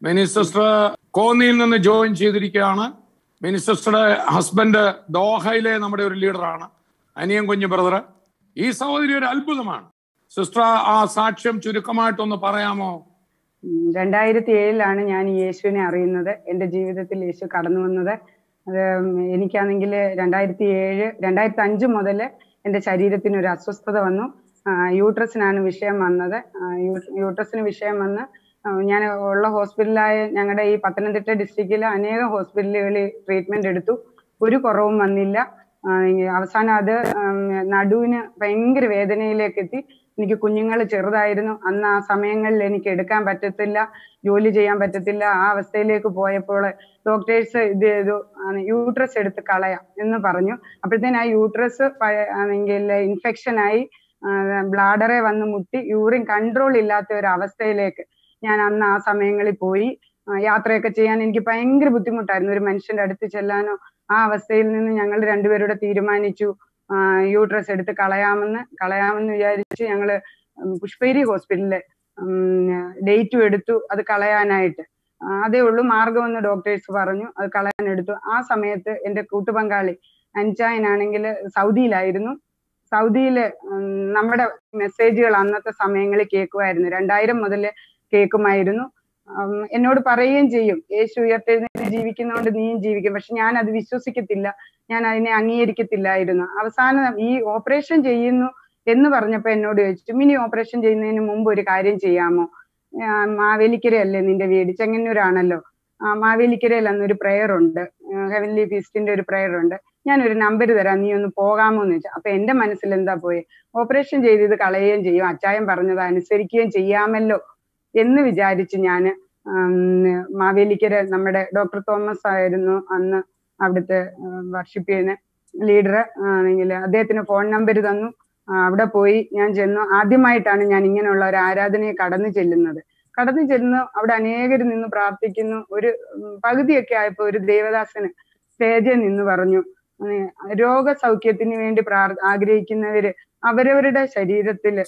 Mini sister കോന്നിയിൽ നിന്ന് join ചെയ്തിരിക്കുകയാണ് മിനി സിസ്റ്ററുടെ ഹസ്ബൻഡ് ദോഹയിലെ നമ്മുടെ ഒരു ലീഡറാണ് അനിയൻ കുഞ്ഞു ബ്രദർ ഈ സഹോദരി ഒരു അത്ഭുതമാണ് സിസ്റ്റർ ആ സാക്ഷ്യം ചുരുക്കമായിട്ടൊന്ന് പറയാമോ ഉം, രണ്ടായിരത്തി ഏഴിലാണ് ഞാൻ ഈ യേശുവിനെ അറിയുന്നത് എൻ്റെ ജീവിതത്തിൽ യേശു കടന്നു വന്നത് അത് എനിക്കാണെങ്കിൽ രണ്ടായിരത്തി ഏഴ് രണ്ടായിരത്തി അഞ്ച് മുതൽ എൻ്റെ ശരീരത്തിന് ഒരു അസ്വസ്ഥത വന്നു ആ, യൂട്രസിനാണ് വിഷയം വന്നത് ആ, യൂ- യൂട്രസിന് വിഷയം വന്ന് ആ, ഞാൻ ഉള്ള ഹോസ്പിറ്റലായ ഞങ്ങളുടെ ഈ പത്തനംതിട്ട ഡിസ്ട്രിക്റ്റിലെ അനേകം ഹോസ്പിറ്റലുകളിൽ ട്രീറ്റ്മെന്റ് എടുത്തു ഒരു കുറവും വന്നില്ല ആ, ഈ അവസാനം അത് ഉം, നടുവിന് ഭയങ്കര വേദനയിലേക്ക് എത്തി എനിക്ക് കുഞ്ഞുങ്ങൾ ചെറുതായിരുന്നു അന്ന് ആ സമയങ്ങളിൽ എനിക്ക് എടുക്കാൻ പറ്റത്തില്ല ജോലി ചെയ്യാൻ പറ്റത്തില്ല ആ അവസ്ഥയിലേക്ക് പോയപ്പോൾ ഡോക്ടേഴ്സ് ഇത് ചെയ്തു യൂട്രസ് എടുത്ത് കളയാം എന്ന് പറഞ്ഞു അപ്പോഴത്തേന് ആ യൂട്രസ് ആണെങ്കിൽ ഇൻഫെക്ഷൻ ആയി ബ്ലാഡറെ വന്ന് മുട്ടി യൂറിൻ കൺട്രോൾ ഇല്ലാത്ത ഒരു അവസ്ഥയിലേക്ക് ഞാൻ അന്ന് ആ സമയങ്ങളിൽ പോയി ആ, യാത്രയൊക്കെ ചെയ്യാൻ എനിക്ക് ഭയങ്കര ബുദ്ധിമുട്ടായിരുന്നു ഒരു മനുഷ്യന്റെ അടുത്ത് ചെല്ലാനോ ആ അവസ്ഥയിൽ നിന്ന് ഞങ്ങൾ രണ്ടുപേരുടെ തീരുമാനിച്ചു യൂട്രസ് എടുത്ത് കളയാമെന്ന് കളയാമെന്ന് വിചാരിച്ച് ഞങ്ങള് ഉം പുഷ്പേരി ഹോസ്പിറ്റലില് ഡേറ്റും എടുത്തു അത് കളയാനായിട്ട് ആ, അതേ ഉള്ളൂ മാർഗമെന്ന് ഡോക്ടേഴ്സ് പറഞ്ഞു അത് കളയാൻ എടുത്തു ആ സമയത്ത് എന്റെ കൂട്ടുപങ്കാളി അൻചായനാണെങ്കിൽ സൗദിയിലായിരുന്നു സൗദിയില് ഉം, നമ്മുടെ മെസ്സേജുകൾ അന്നത്തെ സമയങ്ങളിൽ കേൾക്കുമായിരുന്നു രണ്ടായിരം മുതൽ കേൾക്കുമായിരുന്നു ഉം, എന്നോട് പറയുകയും ചെയ്യും യേശു ഉയർത്തെഴുന്നേറ്റ് ജീവിക്കുന്നതുകൊണ്ട് നീയും ജീവിക്കും പക്ഷെ ഞാൻ അത് വിശ്വസിക്കത്തില്ല ഞാൻ അതിനെ അംഗീകരിക്കത്തില്ലായിരുന്നു അവസാനം ഈ ഓപ്പറേഷൻ ചെയ്യുന്നു എന്ന് പറഞ്ഞപ്പോ എന്നോട് ചോദിച്ചു മിനി ഓപ്പറേഷൻ ചെയ്യുന്നതിന് മുമ്പ് ഒരു കാര്യം ചെയ്യാമോ ആ, മാവേലിക്കരയല്ലേ നിന്റെ വീട് ചെങ്ങന്നൂരാണല്ലോ ആ മാവേലിക്കരയിൽ അന്നൊരു പ്രെയർ ഉണ്ട് ഹെവൻലി ഫീസ്റ്റിന്റെ ഒരു പ്രെയർ ഉണ്ട് ഞാൻ ഒരു നമ്പർ തരാം നീ ഒന്ന് പോകാമോ എന്ന് ചോദിച്ചു അപ്പൊ എന്റെ മനസ്സിൽ എന്താ പോയെ ഓപ്പറേഷൻ ചെയ്ത് ഇത് കളയുകയും ചെയ്യും അച്ചായൻ പറഞ്ഞത് അനുസരിക്കുകയും ചെയ്യാമല്ലോ എന്ന് വിചാരിച്ച് ഞാൻ മാവേലിക്കര നമ്മുടെ ഡോക്ടർ തോമസ് ആയിരുന്നു അന്ന് അവിടുത്തെ വർഷിപ്പ് ചെയ്യുന്ന ലീഡർ ആണെങ്കിൽ അദ്ദേഹത്തിന് ഫോൺ നമ്പർ തന്നു ആ, അവിടെ പോയി ഞാൻ ചെന്നു ആദ്യമായിട്ടാണ് ഞാൻ ഇങ്ങനെയുള്ള ഒരു ആരാധനയെ കടന്നു ചെല്ലുന്നത് കടന്നു ചെല്ലുന്നു അവിടെ അനേകര് നിന്ന് പ്രാർത്ഥിക്കുന്നു ഒരു ഉം, പകുതിയൊക്കെ ആയപ്പോ ഒരു ദേവദാസന് സ്റ്റേജിൽ നിന്ന് പറഞ്ഞു ഉം, രോഗസൗഖ്യത്തിന് വേണ്ടി പ്രാർ ആഗ്രഹിക്കുന്നവര് അവരവരുടെ ശരീരത്തില്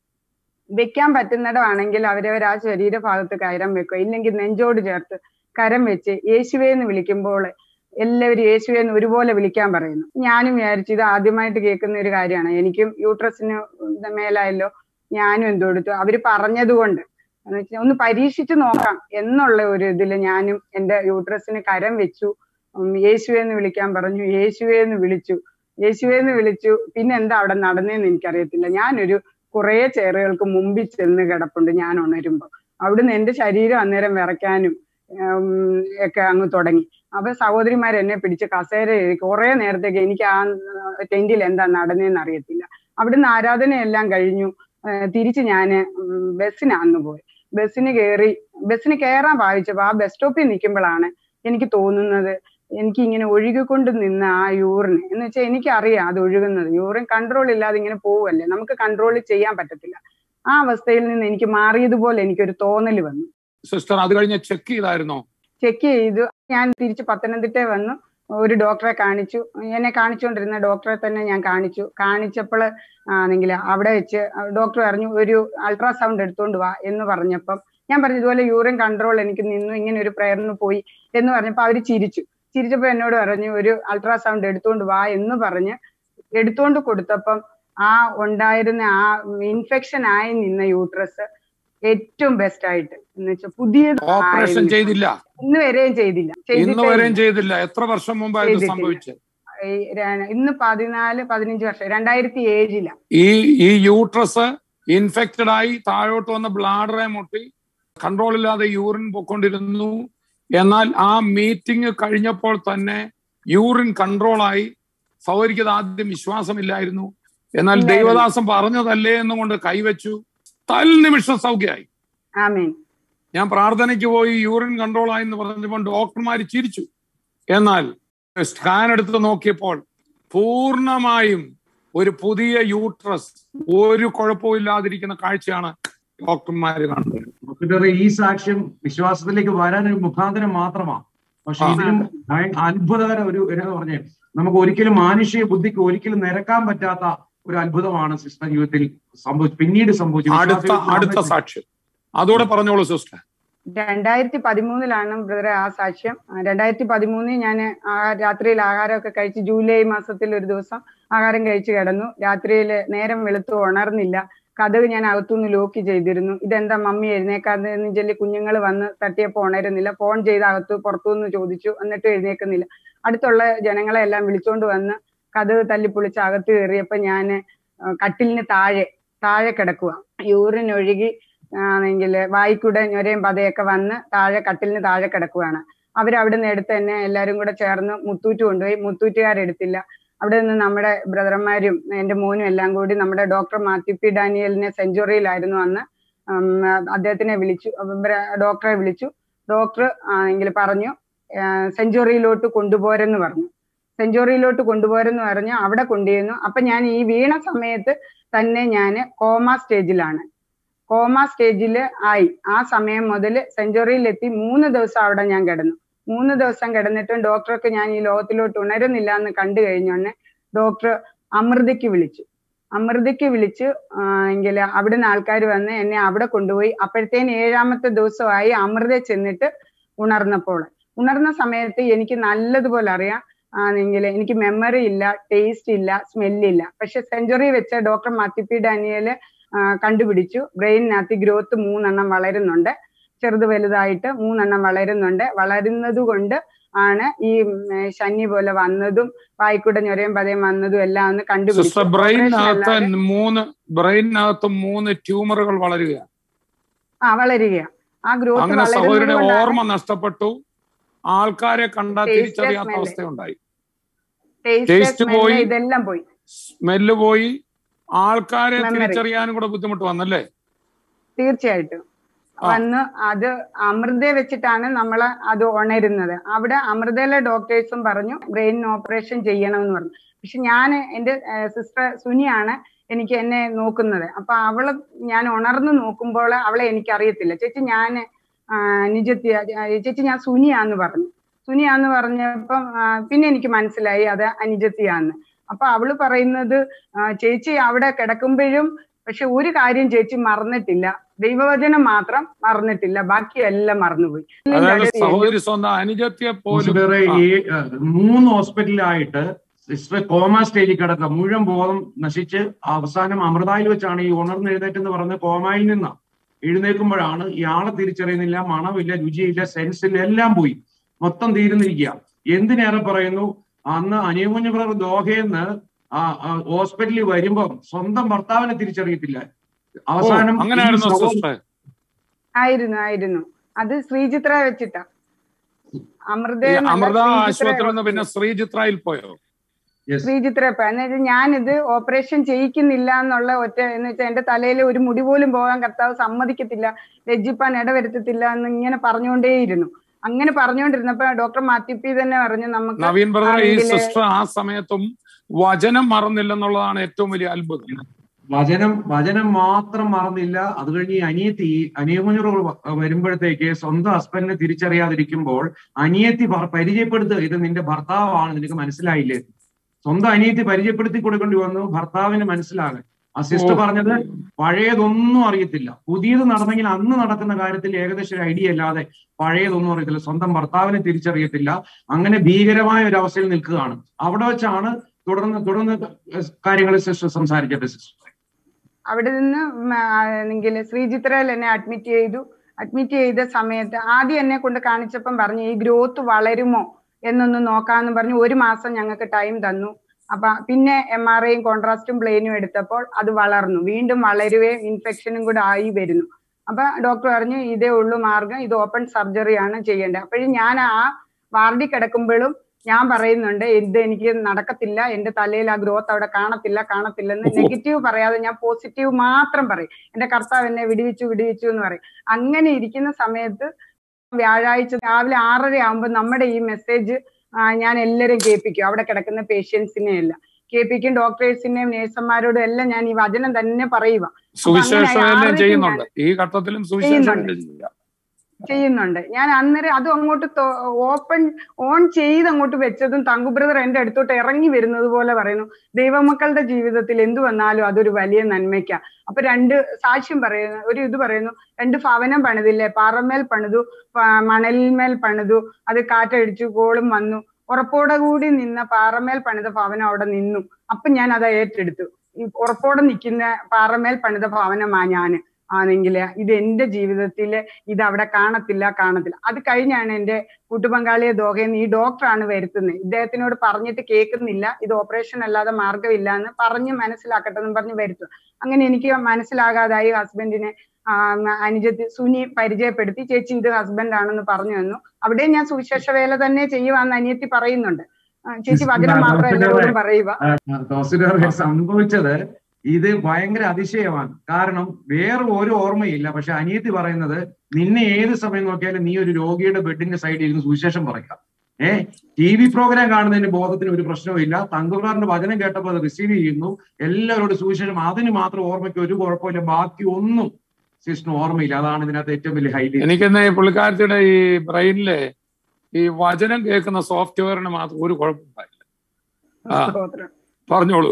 വെക്കാൻ പറ്റുന്നിടമാണെങ്കിൽ അവരവർ ആ ശരീരഭാഗത്ത് കരം വെക്കുക ഇല്ലെങ്കിൽ നെഞ്ചോട് ചേർത്ത് കരം വെച്ച് യേശുവേ എന്ന് വിളിക്കുമ്പോൾ എല്ലാവരും യേശുവെ എന്ന് ഒരുപോലെ വിളിക്കാൻ പറയുന്നു ഞാനും വിചാരിച്ചു ഇത് ആദ്യമായിട്ട് കേൾക്കുന്ന ഒരു കാര്യമാണ് എനിക്കും യൂട്രസിന് മേലായല്ലോ ഞാനും എന്തോ എടുത്തു അവര് പറഞ്ഞത് കൊണ്ട് എന്ന് വെച്ചാൽ ഒന്ന് പരീക്ഷിച്ച് നോക്കാം എന്നുള്ള ഒരു ഇതിൽ ഞാനും എന്റെ യൂട്രസിന് കരം വെച്ചു ഉം, യേശുവേ എന്ന് വിളിക്കാൻ പറഞ്ഞു യേശുവേ എന്ന് വിളിച്ചു യേശുവേ എന്ന് വിളിച്ചു പിന്നെ എന്താ അവിടെ നടന്നതെന്ന് എനിക്കറിയത്തില്ല ഞാനൊരു കുറേ ചെയറുകൾക്ക് മുമ്പിൽ ചെന്ന് കിടപ്പുണ്ട് ഞാൻ ഉണരുമ്പോ അവിടുന്ന് എന്റെ ശരീരം അന്നേരം വിറയ്ക്കാനും ഉം, ഒക്കെ അങ്ങ് തുടങ്ങി അപ്പൊ സഹോദരിമാർ എന്നെ പിടിച്ച് കസേര കുറെ നേരത്തേക്ക് എനിക്ക് ആ ടെന്റിൽ എന്താ നടന്നതെന്ന് അറിയത്തില്ല അവിടുന്ന് ആരാധനയെല്ലാം കഴിഞ്ഞു ആ, തിരിച്ച് ഞാന് ഉം, ബസ്സിനാന്ന് പോയി ബസ്സിന് കയറി ബസ്സിന് കയറാൻ ഭാവിച്ചപ്പോ ആ ബസ് സ്റ്റോപ്പിൽ നിൽക്കുമ്പോഴാണ് എനിക്ക് തോന്നുന്നത് എനിക്ക് ഇങ്ങനെ ഒഴുകിക്കൊണ്ട് നിന്ന ആ യൂറിൻ എന്ന് വെച്ചാൽ എനിക്കറിയാം അത് ഒഴുകുന്നത് യൂറിൻ കൺട്രോൾ ഇല്ലാതെ ഇങ്ങനെ പോവല്ലേ നമുക്ക് കൺട്രോൾ ചെയ്യാൻ പറ്റത്തില്ല ആ അവസ്ഥയിൽ നിന്ന് എനിക്ക് മാറിയതുപോലെ എനിക്കൊരു തോന്നൽ വന്നു സിസ്റ്റർ അത് കഴിഞ്ഞ് ചെക്ക് ചെയ്തായിരുന്നോ ചെക്ക് ചെയ്തു ഞാൻ തിരിച്ച് പത്തനംതിട്ട വന്നു ഒരു ഡോക്ടറെ കാണിച്ചു എന്നെ കാണിച്ചുകൊണ്ടിരുന്ന ഡോക്ടറെ തന്നെ ഞാൻ കാണിച്ചു കാണിച്ചപ്പോൾ ആണെങ്കിൽ അവിടെ വെച്ച് ഡോക്ടർ പറഞ്ഞു ഒരു അൾട്രാസൗണ്ട് എടുത്തുകൊണ്ട് വാ എന്ന് പറഞ്ഞപ്പം ഞാൻ പറഞ്ഞു ഇതുപോലെ യൂറിൻ കൺട്രോൾ എനിക്ക് നിന്നു ഇങ്ങനെ ഒരു പ്രയറിന് പോയി എന്ന് പറഞ്ഞപ്പോൾ അവർ ചിരിച്ചു ചിരിച്ചപ്പോൾ എന്നോട് പറഞ്ഞു ഒരു അൾട്രാസൗണ്ട് എടുത്തുകൊണ്ട് വാ എന്ന് പറഞ്ഞ് എടുത്തുകൊണ്ട് കൊടുത്തപ്പം ആ ഉണ്ടായിരുന്ന ആ ഇൻഫെക്ഷൻ ആയി നിന്ന യൂട്രസ് ഏറ്റവും ബെസ്റ്റ് ആയിട്ട് എന്ന് വെച്ചാൽ പുതിയത് ഓപ്പറേഷൻ ആയിരുന്നു. ചെയ്തില്ല ഇന്ന് വരെയും ചെയ്തില്ല ഇന്ന് ചെയ്തിട്ടേ വരെയും ഇല്ല. ചെയ്തില്ല എത്ര വർഷം മുമ്പാണ് ഇത് ചെയ്തിട്ടില്ല. സംഭവിച്ചത് ഈ ര- ഇന്ന് പതിനാല് പതിനഞ്ച് വർഷം രണ്ടായിരത്തി ഏഴില ഈ ഈ യൂട്രസ് ഇൻഫെക്റ്റഡ് ആയി താഴോട്ട് വന്ന ബ്ലാഡറെ മുട്ടി കൺട്രോൾ ഇല്ലാതെ യൂറിൻ പൊക്കൊണ്ടിരുന്നു എന്നാൽ ആ മീറ്റിംഗ് കഴിഞ്ഞപ്പോൾ തന്നെ യൂറിൻ കൺട്രോളായി സൗകര്യക്ക് അത് ആദ്യം വിശ്വാസമില്ലായിരുന്നു എന്നാൽ ഇല്ലായിരുന്നു. ദൈവദാസം പറഞ്ഞതല്ലേ എന്നുകൊണ്ട് കൈവച്ചു തൽ നിമിഷം സൗഖ്യമായി ആമേൻ ഞാൻ പ്രാർത്ഥനയ്ക്ക് പോയി യൂറിൻ കൺട്രോൾ ആയി എന്ന് പറഞ്ഞപ്പോൾ ഡോക്ടർമാർ ചിരിച്ചു എന്നാൽ സ്കാൻ എടുത്ത് നോക്കിയപ്പോൾ പൂർണ്ണമായും ഒരു പുതിയ യൂട്രസ് ഒരു കുഴപ്പവും ഇല്ലാതിരിക്കുന്ന കാഴ്ചയാണ് ഡോക്ടർമാർ കണ്ടത് ഡോക്ടർ ഈ സാക്ഷ്യം വിശ്വാസത്തിലേക്ക് വരാൻ ഒരു മുഖാന്തരം മാത്രമാണ് പക്ഷെ ആ. ഇതിലും ഭയ- അത്ഭുതകര ഒരു എന്നാ പറഞ്ഞേ നമുക്ക് ഒരിക്കലും മാനുഷിക ബുദ്ധിക്ക് ഒരിക്കലും നിരക്കാൻ പറ്റാത്ത ഒരു അത്ഭുതമാണ് സിസ്റ്റർ ജീവിതത്തിൽ സംഭവിച്ചു പിന്നീട് സംഭവിച്ചു അടുത്ത വിശ്വാസികൾക്ക് അടുത്ത മാത്രമേ- സാക്ഷ്യം അതോടെ പറഞ്ഞോളൂ സിസ്റ്റർ രണ്ടായിരത്തി പതിമൂന്നിലാണ് ബ്രദറെ ആ സാക്ഷ്യം ആ, രണ്ടായിരത്തി പതിമൂന്നിൽ ഞാൻ രാത്രിയിൽ ആഹാരമൊക്കെ കഴിച്ച് ജൂലൈ മാസത്തിൽ ഒരു ദിവസം ആഹാരം കഴിച്ച് കിടന്നു രാത്രിയിൽ നേരം വെളുത്തു ഉണർന്നില്ല കഥക് ഞാൻ അകത്തുനിന്ന് ലോക്ക് ചെയ്തിരുന്നു ഇതെന്താ മമ്മി എഴുന്നേക്കാന്ന് ചൊല്ലി കുഞ്ഞുങ്ങൾ വന്ന് തട്ടിയപ്പോൾ ഉണരുന്നില്ല ഫോൺ ചെയ്ത് അകത്ത് പുറത്തുനിന്ന് ചോദിച്ചു എന്നിട്ട് എഴുന്നേക്കുന്നില്ല അടുത്തുള്ള ജനങ്ങളെ എല്ലാം വിളിച്ചോണ്ട് വന്ന് കഥക് തല്ലിപ്പൊളിച്ച് അകത്ത് കയറിയപ്പോ ഞാൻ കട്ടിലിന് താഴെ താഴെ കിടക്കുക യൂറിൻ ഒഴുകി ആണെങ്കിൽ വായിക്കൂടെ ഞൊരയും പതയൊക്കെ വന്ന് താഴെ കട്ടിലിന് താഴെ കിടക്കുകയാണ് അവരവിടെ നിന്ന് എടുത്ത് തന്നെ എല്ലാരും കൂടെ ചേർന്ന് മുത്തൂറ്റ് കൊണ്ടുപോയി മുത്തൂറ്റുകാരെടുത്തില്ല അവിടെ നിന്ന് നമ്മുടെ ബ്രദർമാരും എന്റെ മോനും എല്ലാം കൂടി നമ്മുടെ ഡോക്ടർ മാത്യു പി ഡാനിയലിനെ സെഞ്ചുറിയിലായിരുന്നു അന്ന് ഉം, അദ്ദേഹത്തിനെ വിളിച്ചു ബ്ര- ഡോക്ടറെ വിളിച്ചു ഡോക്ടർ ആണെങ്കിൽ പറഞ്ഞു സെഞ്ചുറിയിലോട്ട് കൊണ്ടുപോരെന്ന് പറഞ്ഞു സെഞ്ചുറിയിലോട്ട് കൊണ്ടുപോരെന്ന് പറഞ്ഞ് അവിടെ കൊണ്ടുചെന്നു അപ്പൊ ഞാൻ ഈ വീണ സമയത്ത് തന്നെ ഞാൻ കോമ സ്റ്റേജിലാണ് കോമ സ്റ്റേജിൽ ആയി ആ സമയം മുതൽ സെഞ്ചുറിയിൽ എത്തി മൂന്ന് ദിവസം അവിടെ ഞാൻ കിടന്നു മൂന്ന് ദിവസം കിടന്നിട്ടും ഡോക്ടർക്ക് ഞാൻ ഈ ലോകത്തിലോട്ട് ഉണരുന്നില്ല എന്ന് കണ്ടു കഴിഞ്ഞോന്നെ ഡോക്ടർ അമൃതയ്ക്ക് വിളിച്ചു അമൃതയ്ക്ക് വിളിച്ചു എങ്കിൽ അവിടുന്ന് ആൾക്കാർ വന്ന് എന്നെ അവിടെ കൊണ്ടുപോയി അപ്പോഴത്തേന് ഏഴാമത്തെ ദിവസമായി അമൃത ചെന്നിട്ട് ഉണർന്നപ്പോൾ ഉണർന്ന സമയത്ത് എനിക്ക് നല്ലതുപോലെ അറിയാം ആണെങ്കിൽ എനിക്ക് മെമ്മറി ഇല്ല ടേസ്റ്റ് ഇല്ല സ്മെല്ലില്ല പക്ഷെ സെഞ്ചുറി വെച്ച ഡോക്ടർ മാത്യു ഡാനിയല് ആ, കണ്ടുപിടിച്ചു ബ്രെയിനിനകത്ത് ഗ്രോത്ത് മൂന്നെണ്ണം വളരുന്നുണ്ട് ചെറുത് വലുതായിട്ട് മൂന്നെണ്ണം വളരുന്നുണ്ട് വളരുന്നത് കൊണ്ട് ആണ് ഈ ഉം, ശനി പോലെ വന്നതും വായിക്കൂടെ ഞൊരയും പതയും വന്നതും എല്ലാം ഒന്ന് കണ്ടുപിടിച്ചു സിസ്റ്റർ Operation ബ്രെയിനകത്ത് അല്ലാതെ- മൂന്ന് ബ്രെയിനകത്ത് മൂന്ന് ട്യൂമറുകൾ വളരുക ആ വളരുകയാ ആ ഗ്രോത്ത് അങ്ങനെ വളരുന്നത് സഹോദരന്റെ കൊണ്ടാണ് ഓർമ്മ നഷ്ടപ്പെട്ടു ആൾക്കാരെ കണ്ടാൽ Taste, തിരിച്ചറിയാത്ത smell. അവസ്ഥയുണ്ടായി ടേസ്റ്റ് taste സ്മെല്ല് പോയി. ഇതെല്ലാം പോയി സ്മെല്ല് പോയി ആൾക്കാരെ Memory. തിരിച്ചറിയാനും കൂടെ ബുദ്ധിമുട്ട് വന്നല്ലേ തീർച്ചയായിട്ടും ആ. വന്ന് അത് അമൃതയെ വെച്ചിട്ടാണ് നമ്മൾ അത് ഉണരുന്നത് അവിടെ അമൃതയിലെ ഡോക്ടേഴ്സും പറഞ്ഞു ബ്രെയിൻ ഓപ്പറേഷൻ ചെയ്യണമെന്ന് പറഞ്ഞു പക്ഷെ ഞാൻ എൻ്റെ സിസ്റ്റർ സുനിയാണ് എനിക്ക് എന്നെ നോക്കുന്നത് അപ്പൊ അവള് ഞാൻ ഉണർന്ന് നോക്കുമ്പോൾ അവളെ എനിക്കറിയത്തില്ല ചേച്ചി ഞാൻ നിജത്തി ചേച്ചി ഞാൻ സുനിയാന്ന് പറഞ്ഞു സുനിയാന്ന് പറഞ്ഞപ്പം ആ, പിന്നെ എനിക്ക് മനസ്സിലായി അത് അനുജത്തിയാന്ന് അപ്പൊ അവള് പറയുന്നത് ആ, ചേച്ചി അവിടെ കിടക്കുമ്പോഴും പക്ഷെ ഒരു കാര്യം ചേച്ചി മറന്നിട്ടില്ല ദൈവവചനം മാത്രം മറന്നിട്ടില്ല ബാക്കിയെല്ലാം മറന്നുപോയി അതായത് സഹോദരി സ്വന്തം അനുജത്തിയെ പോലും സിസ്റ്ററെ ആ. ഈ ഏഹ്, മൂന്ന് ഹോസ്പിറ്റലിലായിട്ട് സിസ്റ്റർ കോമ സ്റ്റേജിൽ കിടക്കുക മുഴുവൻ ബോധം നശിച്ച് അവസാനം അമൃതായിൽ വെച്ചാണ് ഈ ഉണർന്ന് എഴുന്നേറ്റെന്ന് പറഞ്ഞ് കോമയിൽ നിന്ന് എഴുന്നേൽക്കുമ്പോഴാണ് ഇയാളെ തിരിച്ചറിയുന്നില്ല മണമില്ല രുചിയില്ല സെൻസില്ല എല്ലാം പോയി മൊത്തം തീരുന്നിരിക്കുക എന്തിനേറെ പറയുന്നു അന്ന് അനിയമുഞ്ഞ ബ്രദർ ദോഹയെന്ന് ആ ആ ഹോസ്പിറ്റലിൽ വരുമ്പം സ്വന്തം ഭർത്താവിനെ തിരിച്ചറിയത്തില്ല ഓ, അവസാനം ഈ അങ്ങനെയായിരുന്നു സഹോദരി- സിസ്റ്റർ ആയിരുന്നു ആയിരുന്നു അത് ശ്രീചിത്ര വെച്ചിട്ടാ അമൃത ഈ എന്നല്ല, അമൃത ശ്രീചിത്ര ആശുപത്രിയിൽ നിന്ന് പിന്നെ ശ്രീചിത്രയിൽ പോയോ Yes. ശ്രീചിത്ര ഇപ്പൊ എന്നുവെച്ചാൽ ഞാനിത് ഓപ്പറേഷൻ ചെയ്യിക്കുന്നില്ല എന്നുള്ള ഒറ്റ എന്ന് വെച്ചാൽ എന്റെ തലയിൽ ഒരു മുടി പോലും പോകാൻ കർത്താവ് സമ്മതിക്കത്തില്ല ലജ്ജിപ്പാൻ ഇടവരുത്തത്തില്ല എന്ന് ഇങ്ങനെ പറഞ്ഞുകൊണ്ടേയിരുന്നു അങ്ങനെ പറഞ്ഞുകൊണ്ടിരുന്നപ്പോ ഡോക്ടർ മാത്യു പി തന്നെ പറഞ്ഞു നമുക്ക് നവീൻ ബ്രദർ ഈ ആണെങ്കില് സിസ്റ്റർ ആ സമയത്തും വചനം മറന്നില്ലെന്നുള്ളതാണ് ഏറ്റവും വലിയ അത്ഭുതം വചനം വചനം മാത്രം മറന്നില്ല അത് കഴിഞ്ഞ് ഈ അനിയത്തി അനിയമുഞ്ഞുറ വരുമ്പോഴത്തേക്ക് സ്വന്തം ഹസ്ബൻഡിനെ തിരിച്ചറിയാതിരിക്കുമ്പോൾ അനിയത്തി പ- പരിചയപ്പെടുത്തുക ഇത് നിന്റെ ഭർത്താവാണ് നിനക്ക് മനസ്സിലായില്ലേ സ്വന്തം അനിയത്തി പരിചയപ്പെടുത്തി കൊടുക്കേണ്ടി വന്നു ഭർത്താവിന് മനസ്സിലാകാൻ ആ സിസ്റ്റർ ഓ. പറഞ്ഞത് പഴയതൊന്നും അറിയത്തില്ല പുതിയത് നടന്നെങ്കിൽ അന്ന് നടക്കുന്ന കാര്യത്തിൽ ഏകദേശം ഒരു ഐഡിയ അല്ലാതെ പഴയതൊന്നും അറിയത്തില്ല സ്വന്തം ഭർത്താവിനെ തിരിച്ചറിയത്തില്ല അങ്ങനെ ഭീകരമായ ഒരു അവസ്ഥയിൽ നിൽക്കുകയാണ് അവിടെ വെച്ചാണ് തുടർന്ന് തുടർന്ന് കാര്യങ്ങൾ സിസ്റ്റർ സംസാരിക്കട്ടെ സിസ്റ്റർ അവിടെ നിന്ന് ആണെങ്കിൽ ശ്രീചിത്രയിൽ എന്നെ അഡ്മിറ്റ് ചെയ്തു അഡ്മിറ്റ് ചെയ്ത സമയത്ത് ആദ്യം എന്നെ കൊണ്ട് കാണിച്ചപ്പം പറഞ്ഞു ഈ ഗ്രോത്ത് വളരുമോ എന്നൊന്ന് നോക്കാന്ന് പറഞ്ഞു ഒരു മാസം ഞങ്ങൾക്ക് ടൈം തന്നു അപ്പൊ പിന്നെ എം ആർ ഐയും കോൺട്രാസ്റ്റും പ്ലെയിനും എടുത്തപ്പോൾ അത് വളർന്നു വീണ്ടും വളരുകയും ഇൻഫെക്ഷനും കൂടെ ആയി വരുന്നു അപ്പൊ ഡോക്ടർ പറഞ്ഞു ഇതേ ഉള്ളൂ മാർഗം ഇത് ഓപ്പൺ സർജറി ആണ് ചെയ്യേണ്ടത് അപ്പോഴും ഞാൻ ആ വാർഡിൽ കിടക്കുമ്പോഴും ഞാൻ പറയുന്നുണ്ട് ഇത് എനിക്ക് നടക്കത്തില്ല എന്റെ തലയിൽ ആ ഗ്രോത്ത് അവിടെ കാണത്തില്ല കാണത്തില്ലെന്ന് നെഗറ്റീവ് പറയാതെ ഞാൻ പോസിറ്റീവ് മാത്രം പറയും എന്റെ കർത്താവ് എന്നെ വിടുവിച്ചു വിടുവിച്ചു എന്ന് പറയും അങ്ങനെ ഇരിക്കുന്ന സമയത്ത് വ്യാഴാഴ്ച രാവിലെ ആറര ആകുമ്പോൾ നമ്മുടെ ഈ മെസ്സേജ് ഞാൻ എല്ലാവരും കേൾപ്പിക്കും അവിടെ കിടക്കുന്ന പേഷ്യൻസിനെ എല്ലാം കേൾപ്പിക്കും ഡോക്ടേഴ്സിനെയും നേഴ്സന്മാരോടും എല്ലാം ഞാൻ ഈ വചനം തന്നെ പറയുക സുവിശേഷം അങ്ങനെ എല്ലാം ആരെയും ചെയ്യുന്നുണ്ട് ഈ ഘട്ടത്തിലും സുവിശേഷം ചെയ്യുന്നുണ്ട്. എല്ലാം ചെയ്യാം ചെയ്യുന്നുണ്ട് ഞാൻ അന്നേരം അതും അങ്ങോട്ട് ഓപ്പൺ ഓൺ ചെയ്ത് അങ്ങോട്ട് വെച്ചതും തങ്കു ബ്രദർ എന്റെ അടുത്തോട്ട് ഇറങ്ങി വരുന്നത് പോലെ പറയുന്നു ദൈവമക്കളുടെ ജീവിതത്തിൽ എന്തു വന്നാലും അതൊരു വലിയ നന്മയ്ക്കാ അപ്പൊ രണ്ട് സാക്ഷ്യം പറയുന്നു ഒരു ഇത് പറയുന്നു രണ്ട് ഭവനം പണിതില്ലേ പാറമേൽ പണിതു പ- മണലിന്മേൽ പണിതു അത് കാറ്റടിച്ചു കോളും വന്നു ഉറപ്പോടെ കൂടി നിന്ന പാറമേൽ പണിത ഭവനം അവിടെ നിന്നു അപ്പൊ ഞാൻ അത് ഏറ്റെടുത്തു ഈ ഉറപ്പോടെ നിൽക്കുന്ന പാറമേൽ പണിത ഭവനമാ ഞാന് ആണെങ്കിൽ ഇത് എന്റെ ജീവിതത്തില് ഇത് അവിടെ കാണത്തില്ല കാണത്തില്ല അത് കഴിഞ്ഞാണ് എന്റെ കൂട്ടുപങ്കാളിയെ ദോഹയെന്ന് ഈ ഡോക്ടറാണ് വരുത്തുന്നത് ഇദ്ദേഹത്തിനോട് പറഞ്ഞിട്ട് കേൾക്കുന്നില്ല ഇത് ഓപ്പറേഷൻ അല്ലാതെ മാർഗമില്ല എന്ന് പറഞ്ഞ് മനസ്സിലാക്കട്ടെ എന്ന് പറഞ്ഞ് വരുത്തും അങ്ങനെ എനിക്ക് മനസ്സിലാകാതായി ഹസ്ബൻഡിനെ അനുജത്തി സുനി പരിചയപ്പെടുത്തി ചേച്ചി ഇത് ഹസ്ബൻഡ് ആണെന്ന് പറഞ്ഞു തന്നു അവിടെ ഞാൻ സുവിശേഷ വേല തന്നെ ചെയ്യുവാന്ന് അനിയത്തി പറയുന്നുണ്ട് ആ, ചേച്ചി വചനം മാത്രം എല്ലാവരോടും പറയുക തോസിഡോറെ സംഭവിച്ചത് ഇത് ഭയങ്കര അതിശയമാണ് കാരണം വേറെ ഒരു ഓർമ്മയില്ല പക്ഷെ അനിയത്തി പറയുന്നത് നിന്നെ ഏത് സമയം നോക്കിയാലും നീ ഒരു രോഗിയുടെ ബെഡിന്റെ സൈഡിൽ ഇരുന്ന് സുവിശേഷം പറയുക ഏ ടി വി പ്രോഗ്രാം കാണുന്നതിന് ബോധത്തിന് ഒരു പ്രശ്നവും ഇല്ല തങ്കുറാറിന്റെ വചനം കേട്ടപ്പോൾ അത് റിസീവ് ചെയ്യുന്നു എല്ലാവരോടും സുവിശേഷം അതിന് മാത്രം ഓർമ്മയ്ക്ക് ഒരു കുഴപ്പമില്ല ബാക്കി ഒന്നും സിസ്റ്ററിന് ഓർമ്മയില്ല അതാണ് ഇതിനകത്ത് ഏറ്റവും വലിയ ഹൈലൈറ്റ് എനിക്കെന്നാ ഈ പുള്ളിക്കാരത്തിയുടെ ഈ ബ്രെയിനിലെ ഈ വചനം കേൾക്കുന്ന സോഫ്റ്റ്വെയറിന് മാത്രം ഒരു കുഴപ്പമില്ല ആ. സ്തോത്രം പറഞ്ഞോളൂ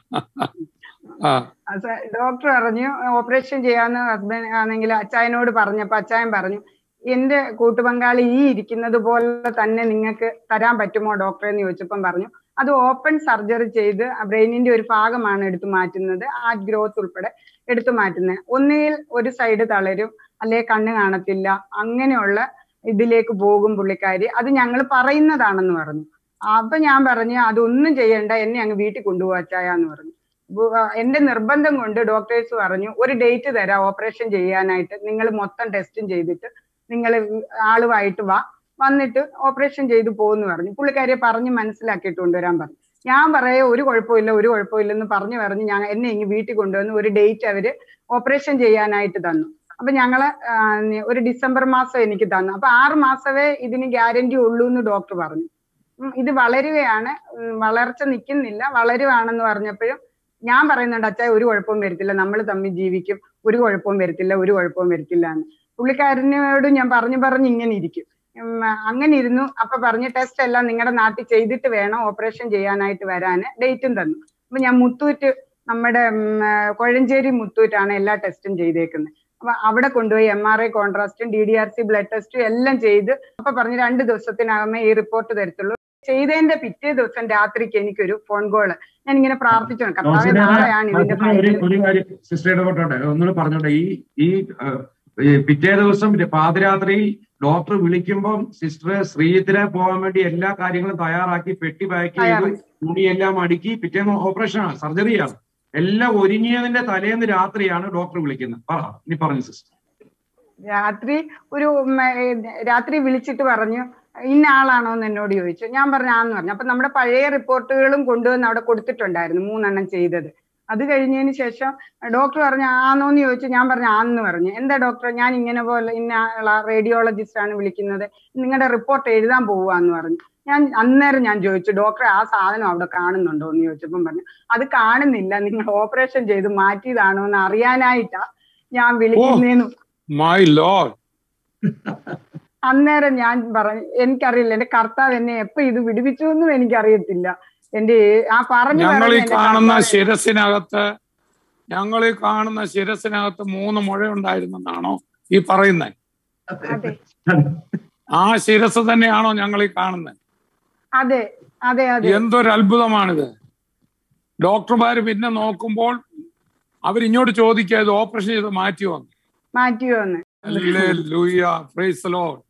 ആ ഡോക്ടർ പറഞ്ഞു ഓപ്പറേഷൻ ചെയ്യാന്ന് ഹസ്ബൻഡ് ആണെങ്കിൽ അച്ചായനോട് പറഞ്ഞപ്പോ അച്ചായൻ പറഞ്ഞു എന്റെ കൂട്ടുപങ്കാളി ഈ ഇരിക്കുന്നത് പോലെ തന്നെ നിങ്ങൾക്ക് തരാൻ പറ്റുമോ ഡോക്ടറെ എന്ന് ചോദിച്ചപ്പം പറഞ്ഞു അത് ഓപ്പൺ സർജറി ചെയ്ത് ബ്രെയിനിന്റെ ഒരു ഭാഗമാണ് എടുത്തു മാറ്റുന്നത് ആ ഗ്രോത്ത് ഉൾപ്പെടെ എടുത്തു മാറ്റുന്നത് ഒന്നുകിൽ ഒരു സൈഡ് തളരും അല്ലെ കണ്ണ് കാണത്തില്ല അങ്ങനെയുള്ള ഇതിലേക്ക് പോകും പുള്ളിക്കാരി അത് ഞങ്ങൾ പറയുന്നതാണെന്ന് പറഞ്ഞു അപ്പൊ ഞാൻ പറഞ്ഞു അതൊന്നും ചെയ്യണ്ട എന്നെ അങ്ങ് വീട്ടിൽ കൊണ്ടുപോകാച്ചാന്ന് പറഞ്ഞു ബു- ആ, എന്റെ നിർബന്ധം കൊണ്ട് ഡോക്ടേഴ്സ് പറഞ്ഞു ഒരു ഡേറ്റ് തരാം ഓപ്പറേഷൻ ചെയ്യാനായിട്ട് നിങ്ങൾ മൊത്തം ടെസ്റ്റും ചെയ്തിട്ട് നിങ്ങൾ ആളുമായിട്ട് വാ വന്നിട്ട് ഓപ്പറേഷൻ ചെയ്തു പോകുന്നു പറഞ്ഞു പുള്ളിക്കാരിയെ പറഞ്ഞ് മനസ്സിലാക്കിയിട്ട് കൊണ്ടുവരാൻ പറഞ്ഞു ഞാൻ പറയെ ഒരു കുഴപ്പമില്ല ഒരു കുഴപ്പമില്ലെന്ന് പറഞ്ഞു പറഞ്ഞ് ഞാൻ എന്നെ ഇങ്ങ് വീട്ടിൽ കൊണ്ടുവന്ന് ഒരു ഡേറ്റ് അവര് ഓപ്പറേഷൻ ചെയ്യാനായിട്ട് തന്നു അപ്പൊ ഞങ്ങള് ആ, ഒരു ഡിസംബർ മാസം എനിക്ക് തന്നു അപ്പൊ ആറ് മാസമേ ഇതിന് ഗ്യാരണ്ടി ഉള്ളൂ എന്ന് ഡോക്ടർ പറഞ്ഞു ഉം, ഇത് വളരുകയാണ് ഉം, വളർച്ച നിൽക്കുന്നില്ല വളരുവാണെന്ന് പറഞ്ഞപ്പോഴും ഞാൻ പറയുന്നുണ്ട് അച്ഛാ ഒരു കുഴപ്പവും വരത്തില്ല നമ്മൾ തമ്മിൽ ജീവിക്കും ഒരു കുഴപ്പവും വരത്തില്ല ഒരു കുഴപ്പവും വരത്തില്ല എന്ന് പുള്ളിക്കാരനോട് ഞാൻ പറഞ്ഞു പറഞ്ഞ് ഇങ്ങനെ ഇരിക്കും ഉം, അങ്ങനെ ഇരുന്നു അപ്പൊ പറഞ്ഞ് ടെസ്റ്റ് എല്ലാം നിങ്ങളുടെ നാട്ടിൽ ചെയ്തിട്ട് വേണം ഓപ്പറേഷൻ ചെയ്യാനായിട്ട് വരാന് ഡേറ്റും തന്നു അപ്പൊ ഞാൻ മുത്തൂറ്റ് നമ്മുടെ ഉം, ആ, കൊഴഞ്ചേരി മുത്തൂറ്റാണ് എല്ലാ ടെസ്റ്റും ചെയ്തേക്കുന്നത് അപ്പൊ അവിടെ കൊണ്ടുപോയി എം ആർ ഐ കോൺട്രാസ്റ്റും D D R C blood ടെസ്റ്റും എല്ലാം ചെയ്ത് അപ്പൊ പറഞ്ഞ് രണ്ട് ദിവസത്തിനകമേ ഈ റിപ്പോർട്ട് തരത്തുള്ളൂ ചെയ്തതിന്റെ പിറ്റേ ദിവസം രാത്രിക്ക് എനിക്കൊരു ഫോൺ കോള് ഞാൻ ഇങ്ങനെ പ്രാർത്ഥിച്ചു കർത്താവെ നാളെയാണ് ഇതിന്റെ ഒരു ഫൈനൽ ഒരു കാര്യം സിസ്റ്റർ ഇടപെട്ടോട്ടെ ഒന്നുകൂടെ പറഞ്ഞോട്ടെ ഈ ഈ ഏഹ്, ഈ പിറ്റേ ദിവസം പാതിരാത്രി ഡോക്ടർ വിളിക്കുമ്പോൾ സിസ്റ്റർ ശ്രീജിത്തിനെ പോകാൻ വേണ്ടി എല്ലാ കാര്യങ്ങളും തയ്യാറാക്കി പെട്ടി പാക്ക് ചെയ്തു തയ്യാറാക്കി. തുണിയെല്ലാം അടുക്കി പിറ്റേന്ന് ഓപ്പറേഷനാണ് സർജറിയാണ് എല്ലാം ഒരുങ്ങിയതിന്റെ തലേന്ന് രാത്രിയാണ് ഡോക്ടർ വിളിക്കുന്നത് പറ ഇനി പറഞ്ഞു സിസ്റ്റർ രാത്രി ഒരു ഉം, ഏ, രാത്രി വിളിച്ചിട്ട് പറഞ്ഞു ഇന്ന ആളാണോ എന്ന് എന്നോട് ചോദിച്ചു ഞാൻ പറഞ്ഞു ആന്ന് പറഞ്ഞു അപ്പൊ നമ്മുടെ പഴയ റിപ്പോർട്ടുകളും കൊണ്ടുവന്ന് അവിടെ കൊടുത്തിട്ടുണ്ടായിരുന്നു മൂന്നെണ്ണം ചെയ്തത് അത് കഴിഞ്ഞതിന് ശേഷം ഡോക്ടർ പറഞ്ഞു ആന്നോന്ന് ചോദിച്ചു ഞാൻ പറഞ്ഞു ആന്ന് പറഞ്ഞു എന്താ ഡോക്ടർ ഞാൻ ഇങ്ങനെ പോലെ ഇന്ന ആളാ റേഡിയോളജിസ്റ്റ് ആണ് വിളിക്കുന്നത് നിങ്ങളുടെ റിപ്പോർട്ട് എഴുതാൻ പോവാന്ന് പറഞ്ഞു ഞാൻ അന്നേരം ഞാൻ ചോദിച്ചു ഡോക്ടറെ ആ സാധനം അവിടെ കാണുന്നുണ്ടോ എന്ന് ചോദിച്ചപ്പം പറഞ്ഞു അത് കാണുന്നില്ല നിങ്ങൾ ഓപ്പറേഷൻ ചെയ്ത് മാറ്റിയതാണോ എന്ന് അറിയാനായിട്ടാ ഞാൻ വിളിക്കുന്നേന്ന് മൈ ലോഡ് അന്നേരം ഞാൻ പറഞ്ഞു എനിക്കറിയില്ല എന്റെ കർത്താവ് എന്നെ എപ്പോ ഇത് വിടുവിച്ചു എന്നും എനിക്കറിയത്തില്ല എന്റെ ഏ- ആ പറഞ്ഞു ഞങ്ങൾ ഈ പറഞ്ഞ എന്റെ കാണുന്ന കർത്താവ് ശിരസിനകത്ത് ഞങ്ങൾ ഈ കാണുന്ന ശിരസിനകത്ത് മൂന്ന് മുഴ ഉണ്ടായിരുന്നെന്നാണോ ഈ പറയുന്നത് അതെ ആ ശിരസ് തന്നെയാണോ ഞങ്ങൾ ഈ കാണുന്നത് അതെ അതെ അതെ എന്തൊരു അത്ഭുതമാണിത് ഡോക്ടർമാര് പിന്നെ നോക്കുമ്പോൾ അവരിങ്ങോട്ട് ചോദിക്കുക ഇത് ഓപ്പറേഷൻ ചെയ്ത് മാറ്റിയോ മാറ്റിയോ എന്ന് ലൂയ പ്രൈസ് ലോഡ്